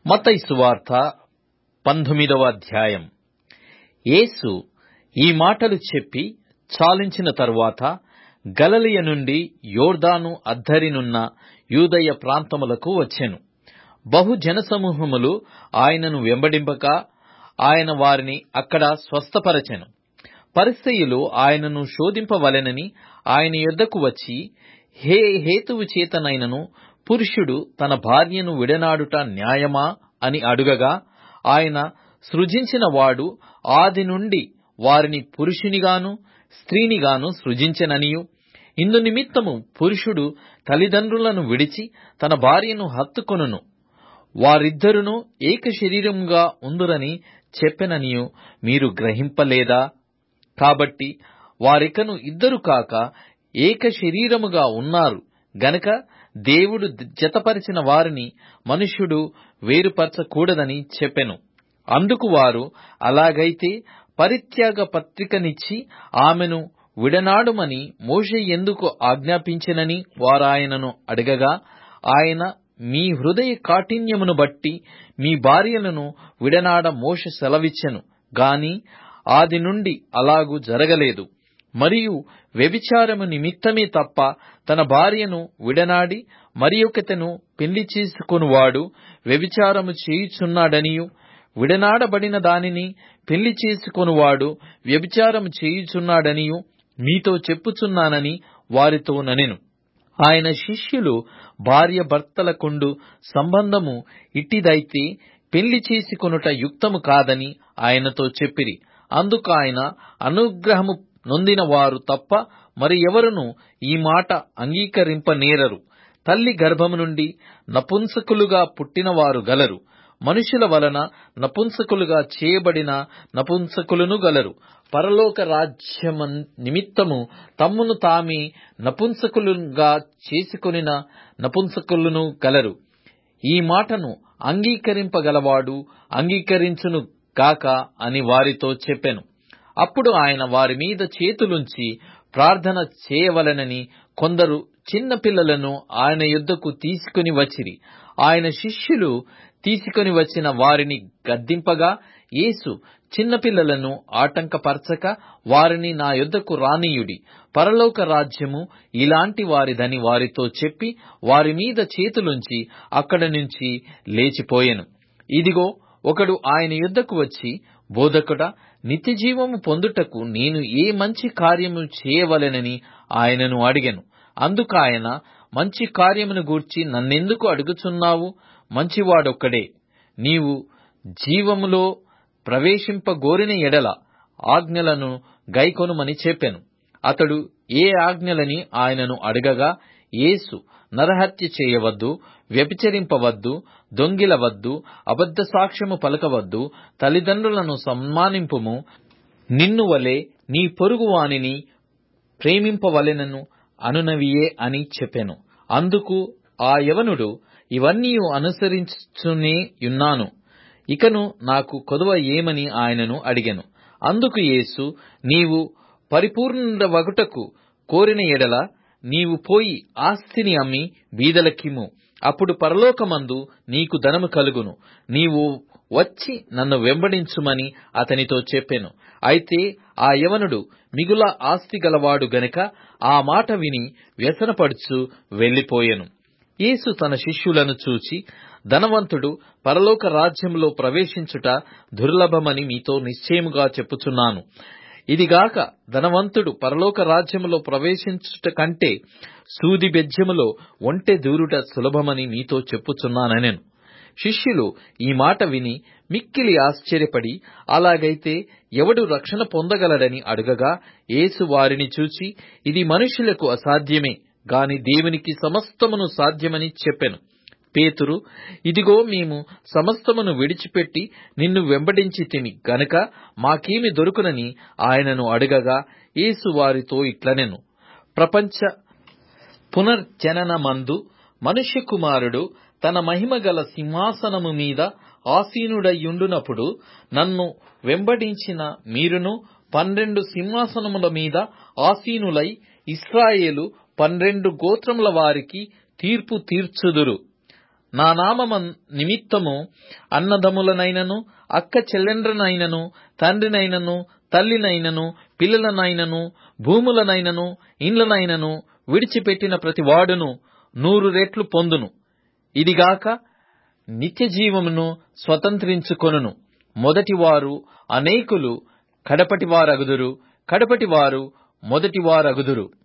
మత్తయి సువార్త పంతొమ్మిదవ అధ్యాయం యేసు ఈ మాటలు చెప్పి చాలించిన తరువాత గలిలయ నుండి యోర్దాను అద్దరినున్న యూదయ ప్రాంతములకు వచ్చెను బహు జనసమూహములు ఆయనను వెంబడింపగా ఆయన వారిని అక్కడ స్వస్థపరచెను పరిసయ్యులు ఆయనను శోధింపవలెనని ఆయన యొద్దకు వచ్చి హే హేతువు చేతనైనను పురుషుడు తన భార్యను విడనాడుట న్యాయమా అని అడుగగా ఆయన సృజించిన వాడు ఆది నుండి వారిని పురుషునిగాను స్త్రీనిగాను సృజించెననియు ఇందునిమిత్తము పురుషుడు తల్లిదండ్రులను విడిచి తన భార్యను హత్తుకొనును వారిద్దరును ఏక శరీరముగా ఉందురని చెప్పెననియు మీరు గ్రహింపలేదా కాబట్టి వారికను ఇద్దరు కాక ఏక శరీరముగా ఉన్నారు గనక దేవుడు జతపరిచిన వారిని మనుష్యుడు వేరుపరచకూడదని చెప్పెను అందుకు వారు అలాగైతే పరిత్యాగ పత్రికనిచ్చి ఆమెను విడనాడుమని మోషే ఎందుకు ఆజ్ఞాపించెనని వారాయనను అడగగా ఆయన మీ హృదయ కాఠిన్యమును బట్టి మీ భార్యలను విడనాడ మోషే సెలవిచ్చెను గాని ఆది నుండి అలాగు జరగలేదు మరియు వ్యభిచారము నిమిత్తమే తప్ప తన భార్యను విడనాడి మరియొకతెను పెళ్లి చేసుకొనువాడు వ్యభిచారము చేయుచున్నాడనియు విడనాడబడిన దానిని పెళ్లి చేసుకొనువాడు వ్యభిచారము చేయుచున్నాడనియు మీతో చెప్పుచున్నానని వారితో ననెను ఆయన శిష్యులు భార్య భర్తలకుండు సంబంధము ఇట్టిదైతే పెళ్లి చేసుకొనుట యుక్తము కాదని ఆయనతో చెప్పిరి అందుకు ఆయన అనుగ్రహము నొందిన వారు తప్ప మరి ఎవరును ఈ మాట అంగీకరింపనేరరు తల్లి గర్భము నుండి నపుంసకులుగా పుట్టినవారు గలరు మనుషుల వలన నపుంసకులుగా చేయబడిన నపుంసకులను గలరు పరలోక రాజ్యమ నిమిత్తము తమ్మును తామే నపుంసకులుగా చేసుకొనిన నపుంసకులను గలరు ఈ మాటను అంగీకరింపగలవాడు అంగీకరించును గాక అని వారితో చెప్పెను అప్పుడు ఆయన వారి మీద చేతులుంచి ప్రార్థన చేయవలెనని కొందరు చిన్న పిల్లలను ఆయన యుద్ధకు తీసుకుని వచ్చిరి ఆయన శిష్యులు తీసుకొని వచ్చిన వారిని గద్దింపగా యేసు చిన్నపిల్లలను ఆటంకపరచక వారిని నా యొద్దకు రానీయుడి పరలోక రాజ్యము ఇలాంటి వారిదని వారితో చెప్పి వారి మీద చేతులుంచి అక్కడి నుంచి లేచిపోయెను ఇదిగో ఒకడు ఆయన యుద్ధకు వచ్చి బోధకుడ నిత్యజీవము పొందుటకు నేను ఏ మంచి కార్యము చేయవలెనని ఆయనను అడిగెను అందుకు ఆయన మంచి కార్యమును గూర్చి నన్నెందుకు అడుగుచున్నావు మంచివాడొక్కడే నీవు జీవములో ప్రవేశింపగోరిన ఎడల ఆజ్ఞలను గైకొనుమని చెప్పెను అతడు ఏ ఆజ్ఞలని ఆయనను అడగగా యేసు నరహత్య చేయవద్దు వ్యభిచరింపవద్దు దొంగిలవద్దు అబద్ధ సాక్ష్యము పలకవద్దు తల్లిదండ్రులను సన్మానింపుము నిన్ను వలె నీ పొరుగువానిని ప్రేమింపవలెనను అనునవియే అని చెప్పెను అందుకు ఆ యవనుడు ఇవన్నీ అనుసరించునే యున్నాను ఇకను నాకు కొదవ ఏమని ఆయనను అడిగెను అందుకు యేసు నీవు పరిపూర్ణుడవగుటకు కోరిన ఎడల నీవు పోయి ఆస్తిని అమ్మి బీదలకిమ్ము అప్పుడు పరలోకమందు నీకు ధనము కలుగును నీవు వచ్చి నన్ను వెంబడించుమని అతనితో చెప్పెను అయితే ఆ యవనుడు మిగుల ఆస్తి గలవాడు గనుక ఆ మాట విని వ్యసనపడుచు వెళ్లిపోయెను యేసు తన శిష్యులను చూచి ధనవంతుడు పరలోక రాజ్యంలో ప్రవేశించుట దుర్లభమని మీతో నిశ్చయముగా చెప్పుచున్నాను ఇదిగాక ధనవంతుడు పరలోక రాజ్యములో ప్రవేశించుట కంటే సూది బెజ్యములో ఒంటె దూరుట సులభమని మీతో చెప్పుచున్నానెను శిష్యులు ఈ మాట విని మిక్కిలి ఆశ్చర్యపడి అలాగైతే ఎవడు రక్షణ పొందగలడని అడుగగా యేసు వారిని చూచి ఇది మనుషులకు అసాధ్యమే గాని దేవునికి సమస్తమును సాధ్యమని చెప్పెను పేతురు ఇదిగో మేము సమస్తమును విడిచిపెట్టి నిన్ను వెంబడించి తిని గనక మాకేమి దొరుకునని ఆయనను అడగగా యేసు వారితో ఇట్లనెను ప్రపంచ పునర్జననమందు మనుష్య కుమారుడు తన మహిమగల సింహాసనము మీద ఆసీనుడయ్యుండునప్పుడు నన్ను వెంబడించిన మీరును పన్నెండు సింహాసనముల మీద ఆసీనులై ఇస్రాయేలు పన్నెండు గోత్రముల వారికి తీర్పు తీర్చుదురు నా నామమ నిమిత్తము అన్నదమ్ములనైనను అక్క చెల్లెండ్రనైనను తండ్రినైనను తల్లినైనను పిల్లలనైనను భూములనైనను ఇండ్లనైనను విడిచిపెట్టిన ప్రతివాడును నూరు రెట్లు పొందును ఇదిగాక నిత్య జీవమును స్వతంత్రించుకొనును మొదటివారు అనేకులు కడపటివారగుదురు కడపటివారు మొదటివారగుదురు